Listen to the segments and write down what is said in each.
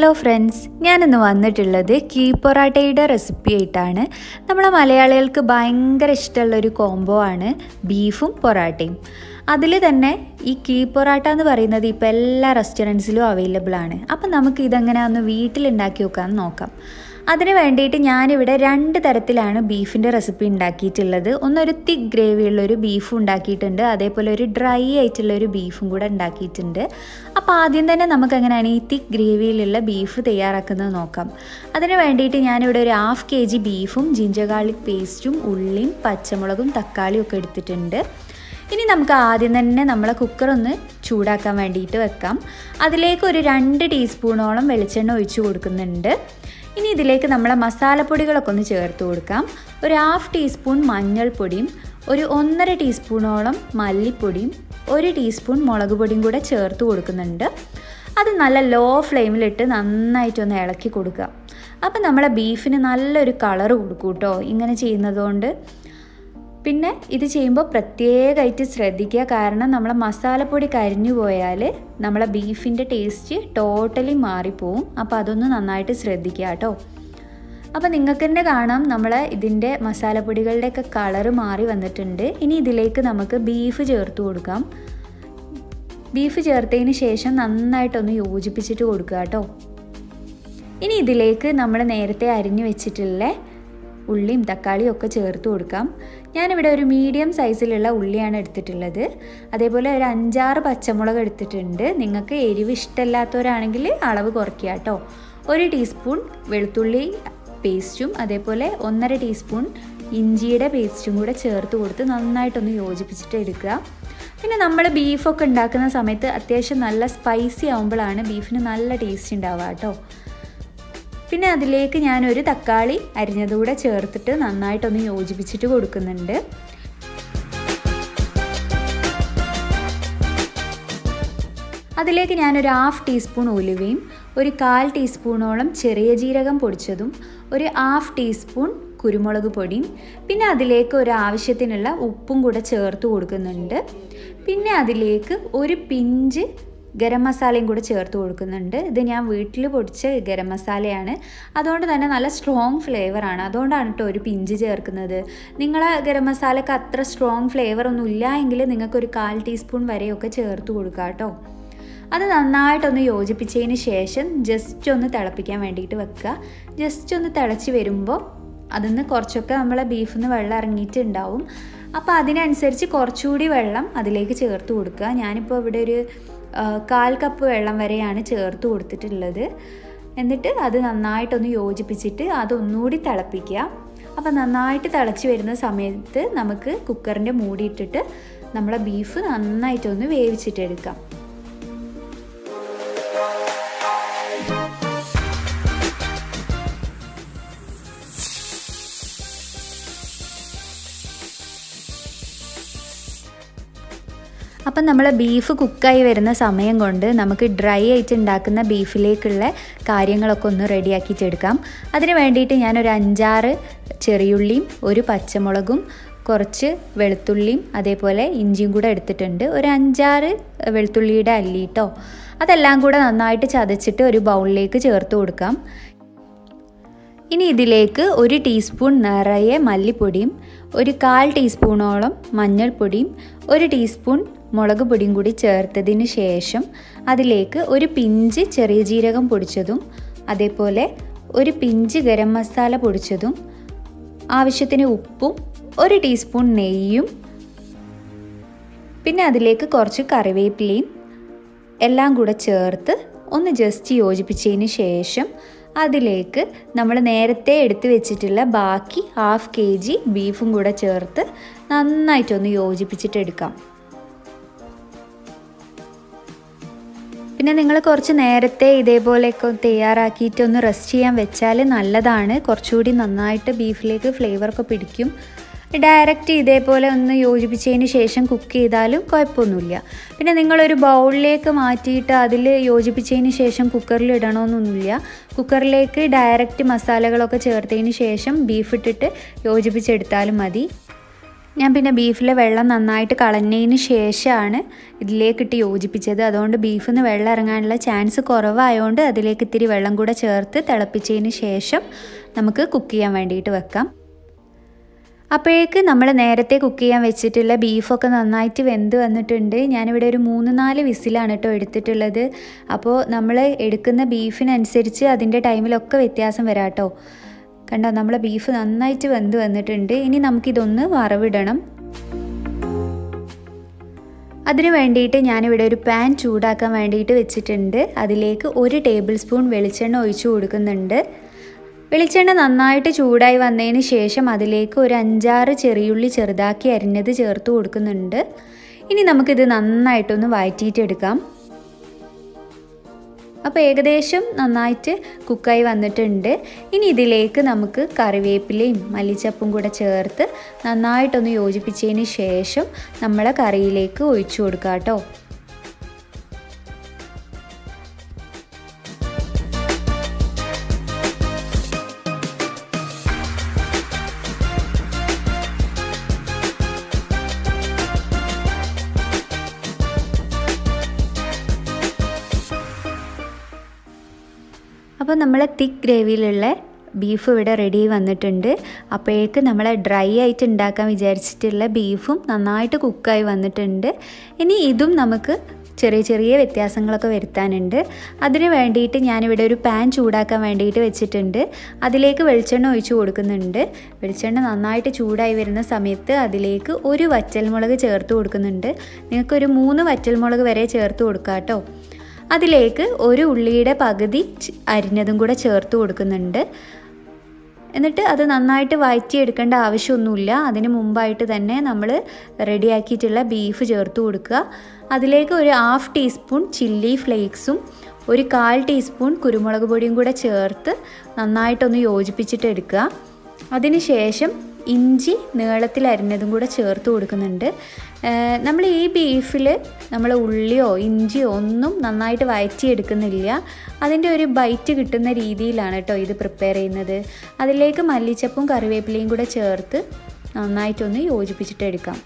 hello friends ഞാനിന്ന് വന്നിട്ടുള്ളത് key പൊറാട്ടയുടെ recipe ആയിട്ടാണ് നമ്മളെ മലയാളികൾക്ക് ഭയങ്കര ഇഷ്ടമുള്ള ഒരു കോംബോ ആണ് ബീഫും പൊറാട്ടയും അതിൽ തന്നെ ഈ കീ പൊറാട്ട എന്ന് പറയുന്നത് ഇപ്പോൾ എല്ലാ റെസ്റ്റോറൻറ്റ്സിലും അവൈലബിൾ ആണ് അപ്പം നമുക്ക് ഇതെങ്ങനെയാണെന്ന് വീട്ടിലുണ്ടാക്കി നോക്കാമെന്ന് നോക്കാം അതിന് വേണ്ടിയിട്ട് ഞാനിവിടെ രണ്ട് തരത്തിലാണ് ബീഫിൻ്റെ റെസിപ്പി ഉണ്ടാക്കിയിട്ടുള്ളത് ഒന്നൊരു തിക്ക് ഗ്രേവിയുള്ള ഒരു ബീഫും ഉണ്ടാക്കിയിട്ടുണ്ട് അതേപോലെ ഒരു ഡ്രൈ ആയിട്ടുള്ള ഒരു ബീഫും കൂടെ ഉണ്ടാക്കിയിട്ടുണ്ട് അപ്പോൾ ആദ്യം തന്നെ നമുക്ക് എങ്ങനെയാണ് ഈ തിക്ക് ഗ്രേവിയിലുള്ള ബീഫ് തയ്യാറാക്കുന്നത് നോക്കാം അതിന് വേണ്ടിയിട്ട് ഞാനിവിടെ ഒരു ഹാഫ് കെ ജി ബീഫും ജിഞ്ചർ ഗാർലിക് പേസ്റ്റും ഉള്ളിയും പച്ചമുളകും തക്കാളിയും ഒക്കെ എടുത്തിട്ടുണ്ട് ഇനി നമുക്ക് ആദ്യം തന്നെ നമ്മളെ കുക്കർ ഒന്ന് ചൂടാക്കാൻ വേണ്ടിയിട്ട് വെക്കാം അതിലേക്ക് ഒരു രണ്ട് ടീസ്പൂണോളം വെളിച്ചെണ്ണ ഒഴിച്ചു കൊടുക്കുന്നുണ്ട് ഇനി ഇതിലേക്ക് നമ്മളെ മസാലപ്പൊടികളൊക്കെ ഒന്ന് ചേർത്ത് കൊടുക്കാം ഒരു ഹാഫ് ടീസ്പൂൺ മഞ്ഞൾപ്പൊടിയും ഒരു ഒന്നര ടീസ്പൂണോളം മല്ലിപ്പൊടിയും ഒരു ടീസ്പൂൺ മുളക് പൊടിയും കൂടെ ചേർത്ത് കൊടുക്കുന്നുണ്ട് അത് നല്ല ലോ ഫ്ലെയിമിലിട്ട് നന്നായിട്ടൊന്ന് ഇളക്കി കൊടുക്കുക അപ്പം നമ്മളെ ബീഫിന് നല്ലൊരു കളറ് കൊടുക്കും കേട്ടോ ഇങ്ങനെ ചെയ്യുന്നതുകൊണ്ട് പിന്നെ ഇത് ചെയ്യുമ്പോൾ പ്രത്യേകമായിട്ട് ശ്രദ്ധിക്കുക കാരണം നമ്മളെ മസാലപ്പൊടി കരിഞ്ഞു പോയാൽ നമ്മളെ ബീഫിൻ്റെ ടേസ്റ്റ് ടോട്ടലി മാറിപ്പോവും അപ്പോൾ അതൊന്ന് നന്നായിട്ട് ശ്രദ്ധിക്കുക കേട്ടോ അപ്പോൾ നിങ്ങൾക്ക് തന്നെ കാണാം നമ്മളെ ഇതിൻ്റെ മസാലപ്പൊടികളുടെയൊക്കെ കളറ് മാറി വന്നിട്ടുണ്ട് ഇനി ഇതിലേക്ക് നമുക്ക് ബീഫ് ചേർത്ത് കൊടുക്കാം ബീഫ് ചേർത്തതിന് ശേഷം നന്നായിട്ടൊന്ന് യോജിപ്പിച്ചിട്ട് കൊടുക്കുക കേട്ടോ ഇനി ഇതിലേക്ക് നമ്മൾ നേരത്തെ അരിഞ്ഞു വെച്ചിട്ടുള്ള ഉള്ളിയും തക്കാളിയും ഒക്കെ ചേർത്ത് കൊടുക്കാം ഞാനിവിടെ ഒരു മീഡിയം സൈസിലുള്ള ഉള്ളിയാണ് എടുത്തിട്ടുള്ളത് അതേപോലെ ഒരു അഞ്ചാറ് പച്ചമുളക് എടുത്തിട്ടുണ്ട് നിങ്ങൾക്ക് എരിവ് ഇഷ്ടമല്ലാത്തവരാണെങ്കിൽ അളവ് കുറയ്ക്കുക കേട്ടോ ഒരു ടീസ്പൂൺ വെളുത്തുള്ളി പേസ്റ്റും അതേപോലെ ഒന്നര ടീസ്പൂൺ ഇഞ്ചിയുടെ പേസ്റ്റും കൂടെ ചേർത്ത് കൊടുത്ത് നന്നായിട്ടൊന്ന് യോജിപ്പിച്ചിട്ട് എടുക്കുക പിന്നെ നമ്മൾ ബീഫൊക്കെ ഉണ്ടാക്കുന്ന സമയത്ത് അത്യാവശ്യം നല്ല സ്പൈസി ആകുമ്പോഴാണ് ബീഫിന് നല്ല ടേസ്റ്റ് ഉണ്ടാവുക കേട്ടോ പിന്നെ അതിലേക്ക് ഞാനൊരു തക്കാളി അരിഞ്ഞതുകൂടെ ചേർത്തിട്ട് നന്നായിട്ടൊന്ന് യോജിപ്പിച്ചിട്ട് കൊടുക്കുന്നുണ്ട് അതിലേക്ക് ഞാനൊരു ഹാഫ് ടീസ്പൂൺ ഉലുവയും ഒരു കാൽ ടീസ്പൂണോളം ചെറിയ ജീരകം പൊടിച്ചതും ഒരു ഹാഫ് ടീസ്പൂൺ കുരുമുളക് പൊടിയും പിന്നെ അതിലേക്ക് ഒരു ആവശ്യത്തിനുള്ള ഉപ്പും കൂടെ ചേർത്ത് കൊടുക്കുന്നുണ്ട് പിന്നെ അതിലേക്ക് ഒരു പിഞ്ച് ഗരം മസാലയും കൂടെ ചേർത്ത് കൊടുക്കുന്നുണ്ട് ഇത് ഞാൻ വീട്ടിൽ പൊടിച്ച ഗരം മസാലയാണ് അതുകൊണ്ട് തന്നെ നല്ല സ്ട്രോങ് ഫ്ലേവറാണ് അതുകൊണ്ടാണ് കേട്ടോ ഒരു പിഞ്ച് ചേർക്കുന്നത് നിങ്ങളെ ഗരം മസാലക്ക് അത്ര സ്ട്രോങ് ഫ്ലേവർ ഒന്നും ഇല്ല എങ്കിൽ നിങ്ങൾക്കൊരു കാൽ ടീസ്പൂൺ വരെയൊക്കെ ചേർത്ത് കൊടുക്കുക കേട്ടോ അത് നന്നായിട്ടൊന്ന് യോജിപ്പിച്ചതിന് ശേഷം ജസ്റ്റ് ഒന്ന് തിളപ്പിക്കാൻ വേണ്ടിയിട്ട് വെക്കുക ജസ്റ്റ് ഒന്ന് തിളച്ച് വരുമ്പോൾ അതിന്ന് കുറച്ചൊക്കെ നമ്മളെ ബീഫിൽ നിന്ന് വെള്ളം ഇറങ്ങിയിട്ടുണ്ടാവും അപ്പോൾ അതിനനുസരിച്ച് കുറച്ചുകൂടി വെള്ളം അതിലേക്ക് ചേർത്ത് കൊടുക്കുക ഞാനിപ്പോൾ ഇവിടെ ഒരു കാൽ കപ്പ് വെള്ളം വരെയാണ് ചേർത്ത് കൊടുത്തിട്ടുള്ളത് എന്നിട്ട് അത് നന്നായിട്ടൊന്ന് യോജിപ്പിച്ചിട്ട് അതൊന്നുകൂടി തിളപ്പിക്കുക അപ്പോൾ നന്നായിട്ട് തിളച്ച് വരുന്ന സമയത്ത് നമുക്ക് കുക്കറിൻ്റെ മൂടിയിട്ടിട്ട് നമ്മളെ ബീഫ് നന്നായിട്ടൊന്ന് വേവിച്ചിട്ടെടുക്കാം അപ്പം നമ്മൾ ബീഫ് കുക്കായി വരുന്ന സമയം കൊണ്ട് നമുക്ക് ഡ്രൈ ആയിട്ട് ഉണ്ടാക്കുന്ന ബീഫിലേക്കുള്ള കാര്യങ്ങളൊക്കെ ഒന്ന് റെഡിയാക്കിയിട്ടെടുക്കാം അതിന് വേണ്ടിയിട്ട് ഞാനൊരു അഞ്ചാറ് ചെറിയുള്ളിയും ഒരു പച്ചമുളകും കുറച്ച് വെളുത്തുള്ളിയും അതേപോലെ ഇഞ്ചിയും കൂടെ എടുത്തിട്ടുണ്ട് ഒരു അഞ്ചാറ് വെളുത്തുള്ളിയുടെ അല്ലിട്ടോ അതെല്ലാം കൂടെ നന്നായിട്ട് ചതച്ചിട്ട് ഒരു ബൗളിലേക്ക് ചേർത്ത് കൊടുക്കാം ഇനി ഇതിലേക്ക് ഒരു ടീസ്പൂൺ നിറയെ മല്ലിപ്പൊടിയും ഒരു കാൽ ടീസ്പൂണോളം മഞ്ഞൾപ്പൊടിയും ഒരു ടീസ്പൂൺ മുളക് പൊടിയും കൂടി ചേർത്തതിന് ശേഷം അതിലേക്ക് ഒരു പിഞ്ച് ചെറിയ ജീരകം പൊടിച്ചതും അതേപോലെ ഒരു പിഞ്ച് ഗരം മസാല പൊടിച്ചതും ആവശ്യത്തിന് ഉപ്പും ഒരു ടീസ്പൂൺ നെയ്യും പിന്നെ അതിലേക്ക് കുറച്ച് കറിവേപ്പിലയും എല്ലാം കൂടെ ചേർത്ത് ഒന്ന് ജസ്റ്റ് യോജിപ്പിച്ചതിന് ശേഷം അതിലേക്ക് നമ്മൾ നേരത്തെ എടുത്തു വെച്ചിട്ടുള്ള ബാക്കി ഹാഫ് കെ ജി ബീഫും കൂടെ ചേർത്ത് നന്നായിട്ടൊന്ന് യോജിപ്പിച്ചിട്ട് എടുക്കാം പിന്നെ നിങ്ങൾ കുറച്ച് നേരത്തെ ഇതേപോലെയൊക്കെ തയ്യാറാക്കിയിട്ട് ഒന്ന് റെസ്റ്റ് ചെയ്യാൻ വെച്ചാൽ നല്ലതാണ് കുറച്ചുകൂടി നന്നായിട്ട് ബീഫിലേക്ക് ഫ്ലേവറൊക്കെ പിടിക്കും ഡയറക്റ്റ് ഇതേപോലെ ഒന്ന് യോജിപ്പിച്ചതിന് ശേഷം കുക്ക് ചെയ്താലും കുഴപ്പമൊന്നുമില്ല പിന്നെ നിങ്ങളൊരു ബൗളിലേക്ക് മാറ്റിയിട്ട് അതിൽ യോജിപ്പിച്ചതിന് ശേഷം കുക്കറിൽ ഇടണമെന്നൊന്നുമില്ല കുക്കറിലേക്ക് ഡയറക്റ്റ് മസാലകളൊക്കെ ചേർത്തതിന് ശേഷം ബീഫ് ഇട്ടിട്ട് യോജിപ്പിച്ചെടുത്താലും മതി ഞാൻ പിന്നെ ബീഫിലെ വെള്ളം നന്നായിട്ട് കളഞ്ഞതിന് ശേഷമാണ് ഇതിലേക്കിട്ട് യോജിപ്പിച്ചത് അതുകൊണ്ട് ബീഫിൽ നിന്ന് വെള്ളം ഇറങ്ങാനുള്ള ചാൻസ് കുറവായതുകൊണ്ട് അതിലേക്ക് ഇത്തിരി വെള്ളം കൂടെ ചേർത്ത് തിളപ്പിച്ചതിന് ശേഷം നമുക്ക് കുക്ക് ചെയ്യാൻ വേണ്ടിയിട്ട് വെക്കാം അപ്പോഴേക്ക് നമ്മൾ നേരത്തെ കുക്ക് ചെയ്യാൻ വെച്ചിട്ടുള്ള ബീഫൊക്കെ നന്നായിട്ട് വെന്ത് വന്നിട്ടുണ്ട് ഞാനിവിടെ ഒരു മൂന്ന് നാല് വിസിലാണ് കേട്ടോ എടുത്തിട്ടുള്ളത് അപ്പോൾ നമ്മൾ എടുക്കുന്ന ബീഫിനനുസരിച്ച് അതിൻ്റെ ടൈമിലൊക്കെ വ്യത്യാസം വരാം കേട്ടോ കണ്ടോ നമ്മളെ ബീഫ് നന്നായിട്ട് വെന്ത് വന്നിട്ടുണ്ട് ഇനി നമുക്കിതൊന്ന് വറവിടണം അതിന് വേണ്ടിയിട്ട് ഞാനിവിടെ ഒരു പാൻ ചൂടാക്കാൻ വേണ്ടിയിട്ട് വെച്ചിട്ടുണ്ട് അതിലേക്ക് ഒരു ടേബിൾ സ്പൂൺ വെളിച്ചെണ്ണ ഒഴിച്ചു കൊടുക്കുന്നുണ്ട് വെളിച്ചെണ്ണ നന്നായിട്ട് ചൂടായി വന്നതിന് ശേഷം അതിലേക്ക് ഒരു അഞ്ചാറ് ചെറിയുള്ളി ചെറുതാക്കി അരിഞ്ഞത് ചേർത്ത് കൊടുക്കുന്നുണ്ട് ഇനി നമുക്കിത് നന്നായിട്ടൊന്ന് വഴറ്റിയിട്ടെടുക്കാം അപ്പോൾ ഏകദേശം നന്നായിട്ട് കുക്കായി വന്നിട്ടുണ്ട് ഇനി ഇതിലേക്ക് നമുക്ക് കറിവേപ്പിലയും മല്ലിച്ചപ്പും കൂടെ ചേർത്ത് നന്നായിട്ടൊന്ന് യോജിപ്പിച്ചതിന് ശേഷം നമ്മളെ കറിയിലേക്ക് ഒഴിച്ചു കൊടുക്കാം കേട്ടോ അപ്പോൾ നമ്മൾ തിക്ക് ഗ്രേവിയിലുള്ള ബീഫ് ഇവിടെ റെഡി വന്നിട്ടുണ്ട് അപ്പോഴേക്ക് നമ്മൾ ഡ്രൈ ആയിട്ട് ഉണ്ടാക്കാൻ വിചാരിച്ചിട്ടുള്ള ബീഫും നന്നായിട്ട് കുക്കായി വന്നിട്ടുണ്ട് ഇനി ഇതും നമുക്ക് ചെറിയ ചെറിയ വ്യത്യാസങ്ങളൊക്കെ വരുത്താനുണ്ട് അതിന് വേണ്ടിയിട്ട് ഞാനിവിടെ ഒരു പാൻ ചൂടാക്കാൻ വേണ്ടിയിട്ട് വെച്ചിട്ടുണ്ട് അതിലേക്ക് വെളിച്ചെണ്ണ ഒഴിച്ചു കൊടുക്കുന്നുണ്ട് വെളിച്ചെണ്ണ നന്നായിട്ട് ചൂടായി വരുന്ന സമയത്ത് അതിലേക്ക് ഒരു വറ്റൽമുളക് ചേർത്ത് കൊടുക്കുന്നുണ്ട് നിങ്ങൾക്കൊരു മൂന്ന് വറ്റൽമുളക് വരെ ചേർത്ത് കൊടുക്കാം കേട്ടോ അതിലേക്ക് ഒരു ഉള്ളിയുടെ പകുതി അരിഞ്ഞതും കൂടെ ചേർത്ത് കൊടുക്കുന്നുണ്ട് എന്നിട്ട് അത് നന്നായിട്ട് വഴറ്റിയെടുക്കേണ്ട ആവശ്യമൊന്നുമില്ല അതിന് മുമ്പായിട്ട് തന്നെ നമ്മൾ റെഡിയാക്കിയിട്ടുള്ള ബീഫ് ചേർത്ത് കൊടുക്കുക അതിലേക്ക് ഒരു ഹാഫ് ടീസ്പൂൺ ചില്ലി ഫ്ലേക്സും ഒരു കാൽ ടീസ്പൂൺ കുരുമുളക് പൊടിയും കൂടെ ചേർത്ത് നന്നായിട്ടൊന്ന് യോജിപ്പിച്ചിട്ട് എടുക്കുക അതിനുശേഷം ഇഞ്ചി നീളത്തിൽ അരിഞ്ഞതും കൂടെ ചേർത്ത് കൊടുക്കുന്നുണ്ട് നമ്മൾ ഈ ബീഫിൽ നമ്മൾ ഉള്ളിയോ ഇഞ്ചിയോ ഒന്നും നന്നായിട്ട് വഴറ്റിയെടുക്കുന്നില്ല അതിൻ്റെ ഒരു ബൈറ്റ് കിട്ടുന്ന രീതിയിലാണ് കേട്ടോ ഇത് പ്രിപ്പയർ ചെയ്യുന്നത് അതിലേക്ക് മല്ലിച്ചപ്പും കറിവേപ്പിലയും കൂടെ ചേർത്ത് നന്നായിട്ടൊന്ന് യോജിപ്പിച്ചിട്ട് എടുക്കാം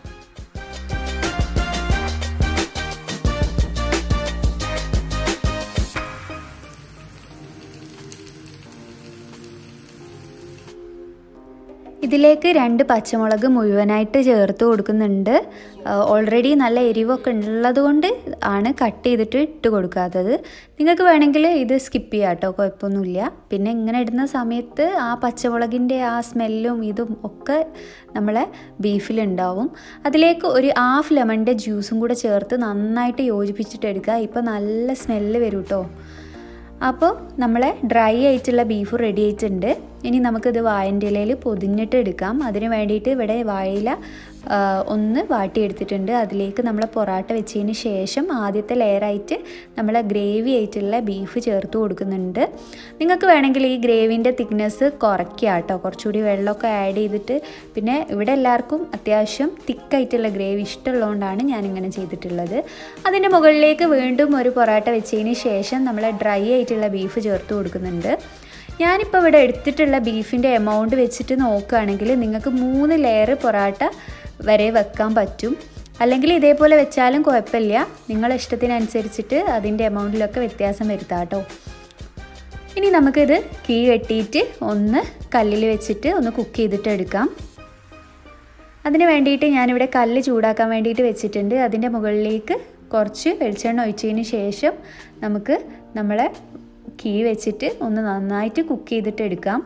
ഇതിലേക്ക് രണ്ട് പച്ചമുളക് മുഴുവനായിട്ട് ചേർത്ത് കൊടുക്കുന്നുണ്ട് ഓൾറെഡി നല്ല എരിവൊക്കെ ഉള്ളത് കൊണ്ട് ആണ് കട്ട് ചെയ്തിട്ട് ഇട്ട് കൊടുക്കാത്തത് നിങ്ങൾക്ക് വേണമെങ്കിൽ ഇത് സ്കിപ്പ് ചെയ്യാം കേട്ടോ കുഴപ്പമൊന്നുമില്ല പിന്നെ ഇങ്ങനെ ഇടുന്ന സമയത്ത് ആ പച്ചമുളകിൻ്റെ ആ സ്മെല്ലും ഇതും ഒക്കെ നമ്മളെ ബീഫിലുണ്ടാവും അതിലേക്ക് ഒരു ഹാഫ് ലെമണിൻ്റെ ജ്യൂസും കൂടെ ചേർത്ത് നന്നായിട്ട് യോജിപ്പിച്ചിട്ട് എടുക്കുക ഇപ്പോൾ നല്ല സ്മെല്ല് വരും കേട്ടോ അപ്പോൾ നമ്മളെ ഡ്രൈ ആയിട്ടുള്ള ബീഫ് റെഡി ആയിട്ടുണ്ട് ഇനി നമുക്കിത് വായൻ്റെ ഇലയിൽ പൊതിഞ്ഞിട്ട് എടുക്കാം അതിന് വേണ്ടിയിട്ട് ഇവിടെ വായില ഒന്ന് വാട്ടിയെടുത്തിട്ടുണ്ട് അതിലേക്ക് നമ്മൾ പൊറാട്ട വെച്ചതിന് ശേഷം ആദ്യത്തെ ലെയറായിട്ട് നമ്മൾ ഗ്രേവി ആയിട്ടുള്ള ബീഫ് ചേർത്ത് കൊടുക്കുന്നുണ്ട് നിങ്ങൾക്ക് വേണമെങ്കിൽ ഈ ഗ്രേവിൻ്റെ തിക്നെസ് കുറയ്ക്കുക കേട്ടോ കുറച്ചുകൂടി വെള്ളമൊക്കെ ആഡ് ചെയ്തിട്ട് പിന്നെ ഇവിടെ എല്ലാവർക്കും അത്യാവശ്യം തിക്കായിട്ടുള്ള ഗ്രേവി ഇഷ്ടമുള്ളതുകൊണ്ടാണ് ഞാനിങ്ങനെ ചെയ്തിട്ടുള്ളത് അതിൻ്റെ മുകളിലേക്ക് വീണ്ടും ഒരു പൊറാട്ട വെച്ചതിന് ശേഷം നമ്മൾ ഡ്രൈ ആയിട്ടുള്ള ബീഫ് ചേർത്ത് കൊടുക്കുന്നുണ്ട് ഞാനിപ്പോൾ ഇവിടെ എടുത്തിട്ടുള്ള ബീഫിൻ്റെ എമൗണ്ട് വെച്ചിട്ട് നോക്കുകയാണെങ്കിൽ നിങ്ങൾക്ക് മൂന്ന് ലെയർ പൊറാട്ട വരെ വെക്കാൻ പറ്റും അല്ലെങ്കിൽ ഇതേപോലെ വെച്ചാലും കുഴപ്പമില്ല നിങ്ങളെ ഇഷ്ടത്തിനനുസരിച്ചിട്ട് അതിൻ്റെ എമൗണ്ടിലൊക്കെ വ്യത്യാസം വരുത്താം കേട്ടോ ഇനി നമുക്കിത് കീ കെട്ടിയിട്ട് ഒന്ന് കല്ലിൽ വെച്ചിട്ട് ഒന്ന് കുക്ക് ചെയ്തിട്ട് എടുക്കാം അതിന് വേണ്ടിയിട്ട് ഞാനിവിടെ കല്ല് ചൂടാക്കാൻ വേണ്ടിയിട്ട് വെച്ചിട്ടുണ്ട് അതിൻ്റെ മുകളിലേക്ക് കുറച്ച് വെളിച്ചെണ്ണ ഒഴിച്ചതിന് ശേഷം നമുക്ക് നമ്മളെ കീ വെച്ചിട്ട് ഒന്ന് നന്നായിട്ട് കുക്ക് ചെയ്തിട്ട് എടുക്കാം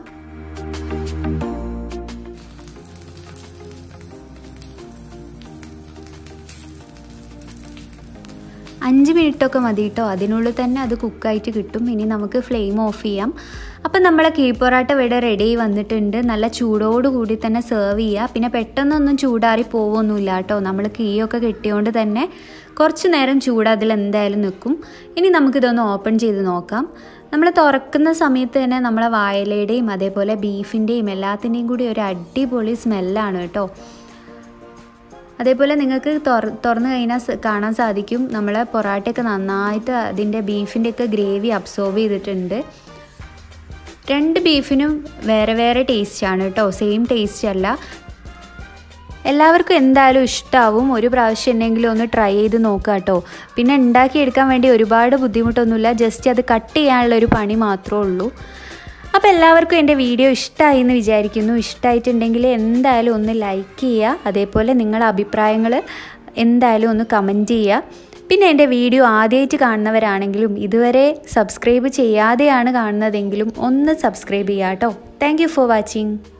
അഞ്ച് മിനിറ്റൊക്കെ മതി കേട്ടോ അതിനുള്ളിൽ തന്നെ അത് കുക്കായിട്ട് കിട്ടും ഇനി നമുക്ക് ഫ്ലെയിം ഓഫ് ചെയ്യാം അപ്പം നമ്മളെ കീ പൊറാട്ട ഇവിടെ റെഡി വന്നിട്ടുണ്ട് നല്ല ചൂടോട് കൂടി തന്നെ സെർവ് ചെയ്യുക പിന്നെ പെട്ടെന്നൊന്നും ചൂടാറി പോവൊന്നുമില്ല കേട്ടോ നമ്മൾ കീയൊക്കെ കെട്ടിയോണ്ട് തന്നെ കുറച്ച് നേരം ചൂട് അതിൽ എന്തായാലും നിൽക്കും ഇനി നമുക്കിതൊന്ന് ഓപ്പൺ ചെയ്ത് നോക്കാം നമ്മൾ തുറക്കുന്ന സമയത്ത് തന്നെ നമ്മളെ വായലയുടെയും അതേപോലെ ബീഫിൻ്റെയും എല്ലാത്തിൻ്റെയും കൂടി ഒരു അടിപൊളി സ്മെല്ലാണ് കേട്ടോ അതേപോലെ നിങ്ങൾക്ക് തുറ തുറന്നു കഴിഞ്ഞാൽ കാണാൻ സാധിക്കും നമ്മളെ പൊറാട്ടയൊക്കെ നന്നായിട്ട് അതിൻ്റെ ബീഫിൻ്റെയൊക്കെ ഗ്രേവി അബ്സോർബ് ചെയ്തിട്ടുണ്ട് രണ്ട് ബീഫിനും വേറെ വേറെ ടേസ്റ്റാണ് കേട്ടോ സെയിം ടേസ്റ്റ് അല്ല എല്ലാവർക്കും എന്തായാലും ഇഷ്ടമാവും ഒരു പ്രാവശ്യം എന്നെങ്കിലും ഒന്ന് ട്രൈ ചെയ്ത് നോക്കുക കേട്ടോ പിന്നെ ഉണ്ടാക്കിയെടുക്കാൻ വേണ്ടി ഒരുപാട് ബുദ്ധിമുട്ടൊന്നുമില്ല ജസ്റ്റ് അത് കട്ട് ചെയ്യാനുള്ള ഒരു പണി മാത്രമേ ഉള്ളൂ അപ്പോൾ എല്ലാവർക്കും എൻ്റെ വീഡിയോ ഇഷ്ടമായി എന്ന് വിചാരിക്കുന്നു ഇഷ്ടമായിട്ടുണ്ടെങ്കിൽ എന്തായാലും ഒന്ന് ലൈക്ക് ചെയ്യുക അതേപോലെ നിങ്ങളുടെ അഭിപ്രായങ്ങൾ എന്തായാലും ഒന്ന് കമൻറ്റ് ചെയ്യുക പിന്നെ എൻ്റെ വീഡിയോ ആദ്യമായിട്ട് കാണുന്നവരാണെങ്കിലും ഇതുവരെ സബ്സ്ക്രൈബ് ചെയ്യാതെയാണ് കാണുന്നതെങ്കിലും ഒന്ന് സബ്സ്ക്രൈബ് ചെയ്യുക കേട്ടോ താങ്ക് യു ഫോർ വാച്ചിങ്